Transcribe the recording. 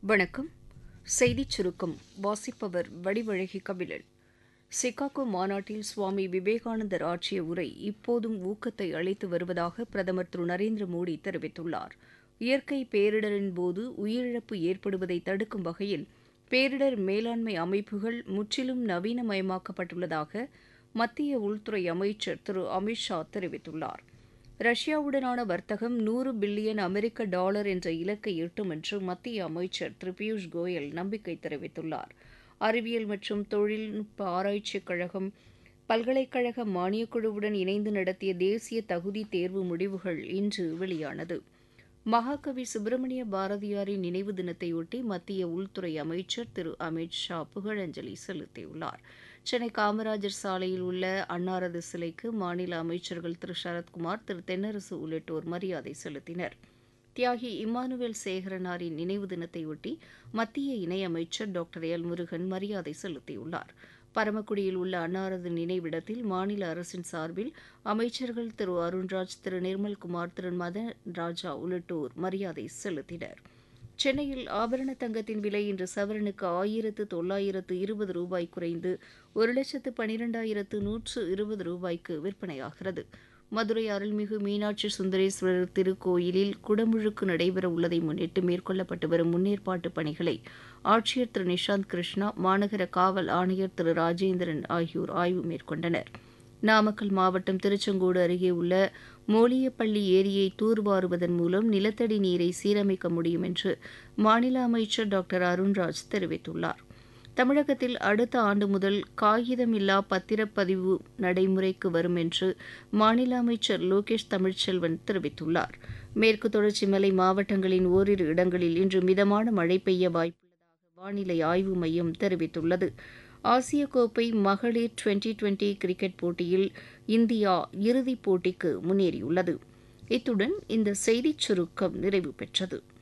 வணக்கம் செய்திச் சுருக்கம் வாசிப்பவர் வடிவழகி கபிலன் சிகாகோ மாநாட்டில் சுவாமி விவேகானந்தர் ஆற்றிய உரை இப்போதும் ஊக்கத்தை அளித்து வருவதாக பிரதமர் திரு நரேந்திர மோடி தெரிவித்துள்ளார் இயற்கை பேரிடரின் போது உயிரிழப்பு ஏற்படுவதை தடுக்கும் வகையில் பேரிடர் மேலாண்மை அமைப்புகள் முற்றிலும் நவீனமயமாக்கப்பட்டுள்ளதாக மத்திய உள்துறை அமைச்சர் திரு அமித் ஷா தெரிவித்துள்ளார் ரஷ்யாவுடனான வர்த்தகம் நூறு பில்லியன் அமெரிக்க டாலர் என்ற இலக்கை எட்டும் என்று மத்திய அமைச்சர் திரு பியூஷ் கோயல் நம்பிக்கை தெரிவித்துள்ளார் அறிவியல் மற்றும் தொழில்நுட்ப ஆராய்ச்சிக் கழகம் பல்கலைக்கழக மானியக் குழுவுடன் இணைந்து நடத்திய தேசிய தகுதி தேர்வு முடிவுகள் இன்று வெளியானது மகாகவி சுப்பிரமணிய பாரதியாரின் நினைவு தினத்தையொட்டி மத்திய உள்துறை அமைச்சர் திரு அமித் ஷா புகழஞ்சலி செலுத்தியுள்ளார் சென்னை காமராஜர் சாலையில் உள்ள அன்னாரது சிலைக்கு மாநில அமைச்சர்கள் திரு சரத்குமார் திரு தென்னரசு உள்ளிட்டோர் மரியாதை செலுத்தினர் தியாகி இம்மானுவேல் சேகரனாரின் நினைவு தினத்தையொட்டி மத்திய இணையமைச்சர் டாக்டர் எல் முருகன் மரியாதை செலுத்தியுள்ளார் பரமக்குடியில் உள்ள அன்னாரது நினைவிடத்தில் மாநில அரசின் சார்பில் அமைச்சர்கள் திரு அருண்ராஜ் திரு நிர்மல்குமார் திரு மதன் ராஜா உள்ளிட்டோர் மரியாதை செலுத்தினர் சென்னையில் ஆபரண தங்கத்தின் விலை இன்று சவரனுக்கு ஆயிரத்து தொள்ளாயிரத்து இருபது ரூபாய் குறைந்து ஒரு லட்சத்து பனிரெண்டாயிரத்து நூற்று இருபது ரூபாய்க்கு விற்பனையாகிறது மதுரை அருள்மிகு மீனாட்சி சுந்தரேஸ்வரர் திருக்கோயிலில் குடமுழுக்கு நடைபெற உள்ளதை முன்னிட்டு மேற்கொள்ளப்பட்டு வரும் முன்னேற்பாட்டு பணிகளை ஆட்சியர் திரு நிஷாந்த் கிருஷ்ணா மாநகர காவல் ஆணையர் திரு ராஜேந்திரன் ஆகியோர் ஆய்வு மேற்கொண்டனர் நாமக்கல் மாவட்டம் திருச்செங்கோடு அருகே உள்ள மோலியப்பள்ளி ஏரியை தூர்வாருவதன் மூலம் நிலத்தடி நீரை சீரமைக்க முடியும் என்று மாநில அமைச்சர் டாக்டர் அருண்ராஜ் தெரிவித்துள்ளார் தமிழகத்தில் அடுத்த ஆண்டு முதல் காகிதமில்லா பத்திரப்பதிவு நடைமுறைக்கு வரும் என்று மாநில அமைச்சர் லோகேஷ் தமிழ்ச்செல்வன் தெரிவித்துள்ளார் மேற்கு தொடர்ச்சி மலை மாவட்டங்களின் ஓரிரு இடங்களில் இன்று மிதமான மழை பெய்ய வாய்ப்புள்ளதாக வானிலை ஆய்வு மையம் தெரிவித்துள்ளது ஆசிய கோப்பை மகளிர் டுவெண்டி டுவெண்டி கிரிக்கெட் போட்டியில் இந்தியா இறுதிப் போட்டிக்கு முன்னேறியுள்ளது இத்துடன் இந்த செய்திச் சுருக்கம் நிறைவு பெற்றது